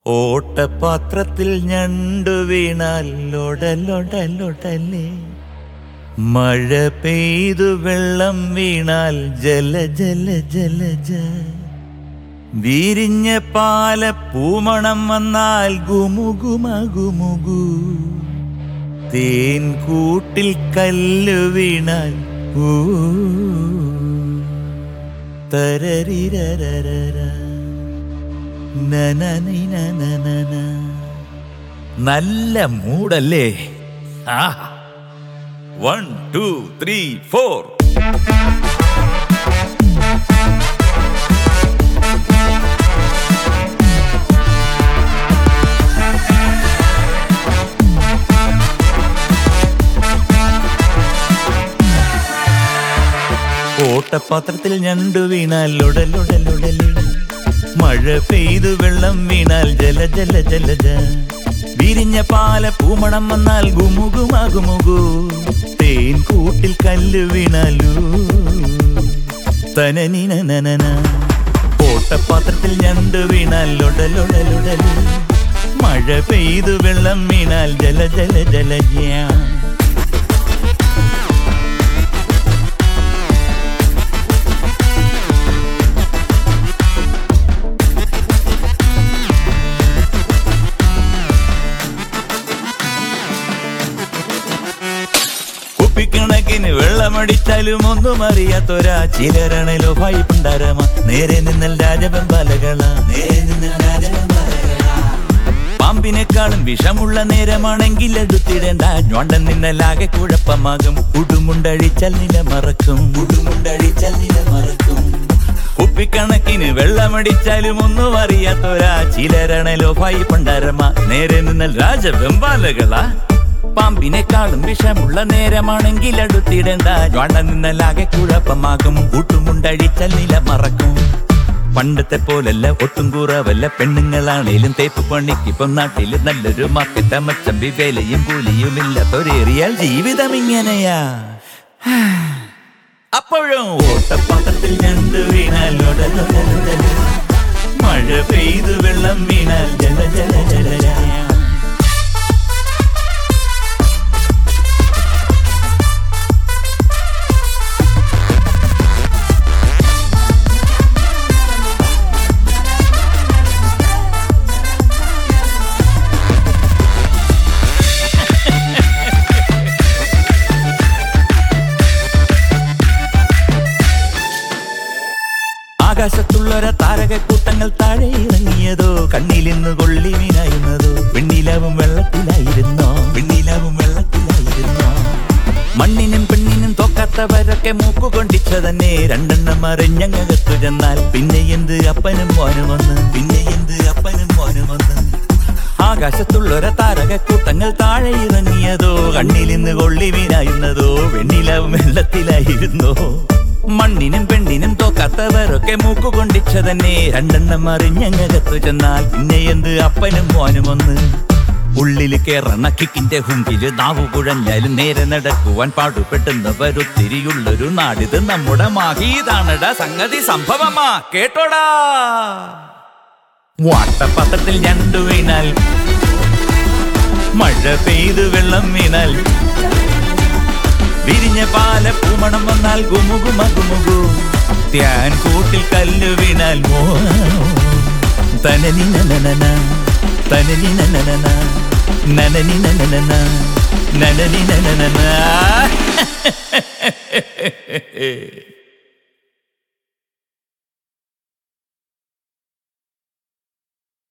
ഓട്ടപാത്രത്തിൽ ഞണ്ടു വീണാൽ ലൊടലൊടലൊടലേ മഴ പെയ്തു വെള്ളം വീണാൽ ജല ജല ജലജ വിരിഞ്ഞ പാല പൂമണം വന്നാൽ ഗുമുഗുമ ഗുമുഗു തേൻ കൂട്ടിൽ കല്ല് വീണാൽ ഊ തരരിരരരര നനനിനനനന. നല്ല മൂടല്ലേ ആ വൺ ടു ത്രീ ഫോർ ഓട്ടപാത്രത്തിൽ ഞണ്ടു വീണാൽ ഉടലുടലുടലി മഴ പെയ്തു വെള്ളം വീണാൽ ജല ജല ജലജ വിരിഞ്ഞ പാല പൂമണം വന്നാൽ ഗുമുഗുമാകുമുകു തേൻ കൂട്ടിൽ കല്ല് വീണാലൂ തനനിനനന ഓട്ടപാത്രത്തിൽ ഞണ്ട് വീണാൽ ഉടലുടലുടലി മഴ പെയ്തു വെള്ളം വീണാൽ ജല ജല ജലജ കുപ്പിക്കണക്കിന് വെള്ളമടിച്ചാലും ഒന്നും അറിയാത്തൊരാ ചിലരണലോ ഭയപ്പുണ്ടാരമ നേരെ നിന്നൽ രാജബെമ്പാലകള നേരെ നിന്നൽ രാജബെമ്പാലകള പാമ്പിനെക്കാളും വിഷമുള്ള നേരമാണെങ്കിൽ എടുത്തിടേണ്ട ഞൊണ്ടൻ നിന്നലാകെ കുഴപ്പമാകും ഉടുമുണ്ടഴിച്ചാൽ നില മറക്കും ഉടുമുണ്ടഴിച്ചാൽ നില മറക്കും കുപ്പിക്കണക്കിന് വെള്ളമടിച്ചാലും ഒന്നും അറിയാത്തൊരാ ചിലരണലോ ഭയപ്പുണ്ടാരമ നേരെ നിന്നൽ രാജബെമ്പാലകളാ പാമ്പിനെക്കാളും വിഷമുള്ള നേരമാണെങ്കിൽ അടുത്തിടേണ്ട ജ്വാണ്ട നിന്നലാകെ കുഴപ്പമാകും കൂട്ടുമുണ്ടഴിച്ചാൽ നില മറക്കും പണ്ടത്തെ പോലല്ല ഒട്ടും കുറവല്ല പെണ്ണുങ്ങളാണേലും തേപ്പ് പണിക്കിപ്പം നാട്ടില് നല്ലൊരു മാർക്കറ്റ് മച്ചമ്പി വേലയും കൂലിയും ഇല്ലാത്തൊരേറിയാൽ ജീവിതം ഇങ്ങനെയാ അപ്പോഴും ഓട്ടപ്പാത്രത്തിൽ ഞണ്ട് വീണാൽ ഉടലുടലുടല. മഴ പെയ്തു വെള്ളം വീണാൽ ജല ജല ജല ആകാശത്തുള്ളൊര താരകക്കൂട്ടങ്ങൾ താഴെ ഇറങ്ങിയതോ കണ്ണിലിന്ന് കൊള്ളി മീനായിരുന്നതോ വെണ്ണിലാവും വെള്ളത്തിലായിരുന്നോ വെണ്ണിലാവും വെള്ളത്തിലായിരുന്നോ മണ്ണിനും പെണ്ണിനും തോക്കാത്തവരൊക്കെ മൂക്കുകൊണ്ടിച്ച തന്നെ രണ്ടെണ്ണം മറിഞ്ഞങ്ങകത്തു ചെന്നാൽ പിന്നെ എന്ത് അപ്പനും മോനും വന്ന് പിന്നെ എന്ത് അപ്പനും മോനും വന്ന് ആകാശത്തുള്ളൊര താരകക്കൂട്ടങ്ങൾ താഴെ ഇറങ്ങിയതോ കണ്ണിലിന്ന് കൊള്ളി വീനായിരുന്നതോ വെണ്ണിലാവും വെള്ളത്തിലായിരുന്നോ മണ്ണിനും പെണ്ണിനും തോക്കാത്തവരൊക്കെ മൂക്കുകൊണ്ടിച്ച തന്നെ രണ്ടെണ്ണം മറിഞ്ഞങ്ങകത്തു ചെന്നാൽ പിന്നെ എന്ത് അപ്പനും മോനും ഒന്ന് ഉള്ളില് കേറണ കിക്കിന്റെ ഹുങ്കില് നാവു കുഴഞ്ഞാലും നേരെ നടക്കുവാൻ പാടുപെട്ടുന്നവരൊത്തിരിയുള്ളൊരു നാടിത് നമ്മുടെ മാഹീതാണട സംഗതി സംഭവമാ കേട്ടോടാ വാട്ടപാത്രത്തിൽ ഞണ്ടു വീണാൽ മഴ പെയ്തു വെള്ളം വീണാൽ വിരിഞ്ഞ പാല പൂമണം വന്നാൽ ഗുമുഗുമ ഗുമുഗു ത്യാൻ കൂട്ടിൽ കല്ല് വീണാൽ മോ തനനി നനനന തനനി നനനന നനനി നനനന നനനി നനനന